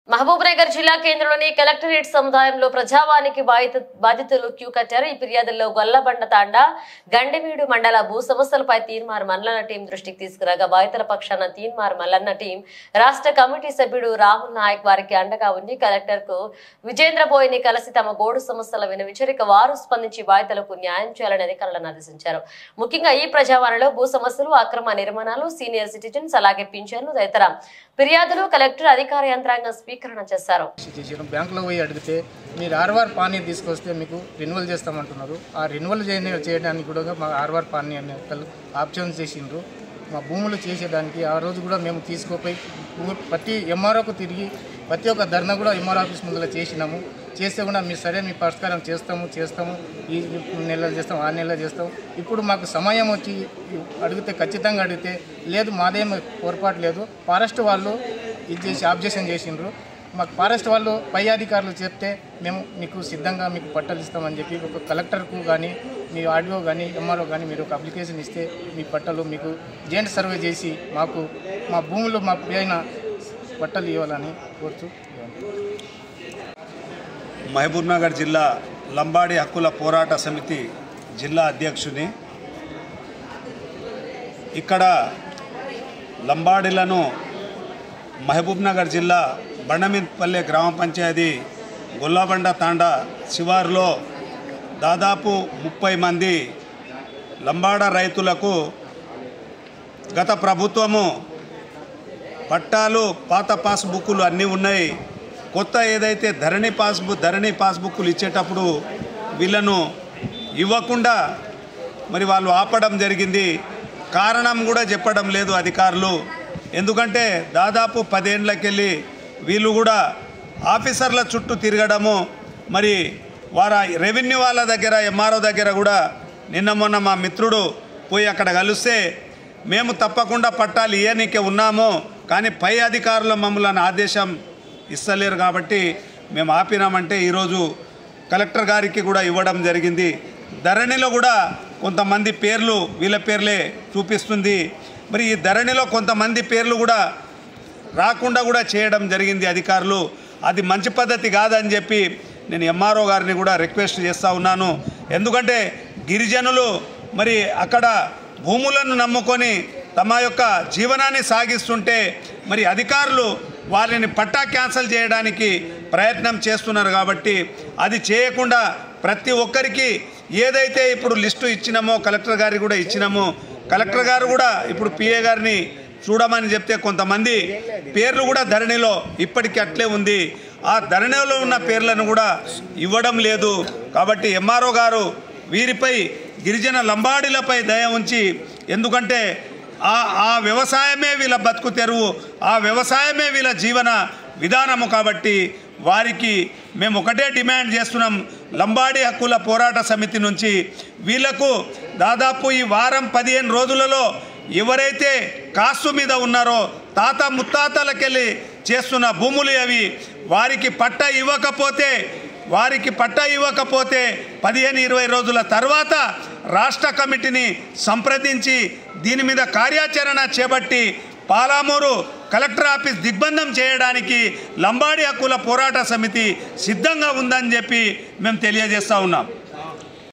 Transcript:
మహబూబ్నగర్ జిల్లా కేంద్రంలోని కలెక్టరేట్ సముదాయంలో ప్రజావానికి బాధిత బాధితులు క్యూ కట్టారు ఈ ఫిర్యాదుల్లో గొల్లబండ తాండా గండిమీడు మండల భూ సమస్యలపై తీన్మార్ మల్లన్న టీం దృష్టికి తీసుకురాగా బాధితుల పక్షాన తీన్మార్ మల్లన్న టీం రాష్ట్ర కమిటీ సభ్యుడు రాహుల్ నాయక్ వారికి అండగా ఉండి కలెక్టర్ కు విజేంద్ర బోయ్ని కలిసి తమ గోడు సమస్యల వినవించరిక వారు స్పందించి బాధితులకు న్యాయం చేయాలని అధికారులను ఆదేశించారు ముఖ్యంగా ఈ ప్రజావాణిలో భూ సమస్యలు అక్రమ నిర్మాణాలు సీనియర్ సిటిజన్స్ అలాగే పింఛన్లు తదితర ఫిర్యాదులు కలెక్టర్ అధికార యంత్రాంగం స్వీకరణ చేశారు చేసారు బ్యాంకులో పోయి అడిగితే మీరు ఆర్వార్ పానీ తీసుకొస్తే మీకు రెన్యువల్ చేస్తామంటున్నారు ఆ రెన్యువల్ చేయని చేయడానికి కూడా మా ఆర్వార్ పానీ అనే ఒకళ్ళు ఆప్షన్ చేసిండ్రు మా భూములు చేసేదానికి ఆ రోజు కూడా మేము తీసుకోపోయి భూ- ప్రతి ఎంఆర్ఓకు తిరిగి ప్రతి ఒక్క ధర్నా కూడా ఎంఆర్ ఆఫీస్ ముందులో చేసినాము చేస్తే కూడా మీరు సరే మీ పరిష్కారం చేస్తాము చేస్తాము ఈ నెలలో చేస్తాం ఆ నెలలో చేస్తాం ఇప్పుడు మాకు సమయం వచ్చి అడిగితే ఖచ్చితంగా అడిగితే లేదు మాదేం పొరపాటు లేదు ఫారెస్ట్ వాళ్ళు ఇది చేసి ఆబ్జెక్షన్ చేసిండ్రు మాకు ఫారెస్ట్ వాళ్ళు పై అధికారులు చెప్తే మేము మీకు సిద్ధంగా మీకు పట్టాలు ఇస్తామని చెప్పి ఒక కలెక్టర్కు కానీ మీ ఆర్డీఓ కానీ ఎంఆర్ఓ కానీ మీరు ఒక అప్లికేషన్ ఇస్తే మీ పట్టాలు మీకు జెంట్ సర్వే చేసి మాకు మా భూములు మా పైన పట్టాలు ఇవ్వాలని కోరుతూ మహబూబ్నగర్ జిల్లా లంబాడి హక్కుల పోరాట సమితి జిల్లా అధ్యక్షుని ఇక్కడ లంబాడీలను మహబూబ్నగర్ జిల్లా బండమిపల్లె గ్రామ పంచాయతీ గొల్లబండ తాండా శివారులో దాదాపు ముప్పై మంది లంబాడ రైతులకు గత ప్రభుత్వము పట్టాలు పాత పాస్బుక్లు అన్నీ ఉన్నాయి కొత్త ఏదైతే ధరణి పాస్బుక్ ధరణి పాస్బుక్లు ఇచ్చేటప్పుడు వీళ్ళను ఇవ్వకుండా మరి వాళ్ళు ఆపడం జరిగింది కారణం కూడా చెప్పడం లేదు అధికారులు ఎందుకంటే దాదాపు పదేళ్ళకెళ్ళి వీళ్ళు కూడా ఆఫీసర్ల చుట్టూ తిరగడము మరి వారి రెవెన్యూ వాళ్ళ దగ్గర ఎంఆర్ఓ దగ్గర కూడా నిన్న మొన్న మా మిత్రుడు పోయి అక్కడ కలిస్తే మేము తప్పకుండా పట్టాలు ఇయ్యనీకే ఉన్నాము కానీ పై అధికారుల మమ్మల్ని ఆదేశం ఇస్తలేరు కాబట్టి మేము ఆపినామంటే ఈరోజు కలెక్టర్ గారికి కూడా ఇవ్వడం జరిగింది ధరణిలో కూడా కొంతమంది పేర్లు వీళ్ళ పేర్లే చూపిస్తుంది మరి ఈ ధరణిలో కొంతమంది పేర్లు కూడా రాకుండా కూడా చేయడం జరిగింది అధికారులు అది మంచి పద్ధతి కాదని చెప్పి నేను ఎంఆర్ఓ గారిని కూడా రిక్వెస్ట్ చేస్తూ ఉన్నాను ఎందుకంటే గిరిజనులు మరి అక్కడ భూములను నమ్ముకొని తమ యొక్క జీవనాన్ని సాగిస్తుంటే మరి అధికారులు వారిని పట్టా క్యాన్సిల్ చేయడానికి ప్రయత్నం చేస్తున్నారు కాబట్టి అది చేయకుండా ప్రతి ఒక్కరికి ఏదైతే ఇప్పుడు లిస్టు ఇచ్చినామో కలెక్టర్ గారికి కూడా ఇచ్చినామో కలెక్టర్ గారు కూడా ఇప్పుడు పిఏ గారిని చూడమని చెప్తే కొంతమంది పేర్లు కూడా ధరణిలో ఇప్పటికీ అట్లే ఉంది ఆ ధరణిలో ఉన్న పేర్లను కూడా ఇవ్వడం లేదు కాబట్టి ఎంఆర్ఓ గారు వీరిపై గిరిజన లంబాడీలపై దయ ఉంచి ఎందుకంటే ఆ ఆ వ్యవసాయమే వీళ్ళ బతుకు తెరువు ఆ వ్యవసాయమే వీళ్ళ జీవన విధానము కాబట్టి వారికి మేము ఒకటే డిమాండ్ చేస్తున్నాం లంబాడీ హక్కుల పోరాట సమితి నుంచి వీళ్లకు దాదాపు ఈ వారం పదిహేను రోజులలో ఎవరైతే కాస్తు మీద ఉన్నారో తాత ముత్తాతలకెళ్ళి చేస్తున్న భూములు అవి వారికి పట్ట ఇవ్వకపోతే వారికి పట్ట ఇవ్వకపోతే పదిహేను ఇరవై రోజుల తర్వాత రాష్ట్ర కమిటీని సంప్రదించి దీని మీద కార్యాచరణ చేపట్టి పాలామూరు కలెక్టర్ ఆఫీస్ దిగ్బంధం చేయడానికి లంబాడి హక్కుల పోరాట సమితి సిద్ధంగా ఉందని చెప్పి మేము తెలియజేస్తూ ఉన్నాం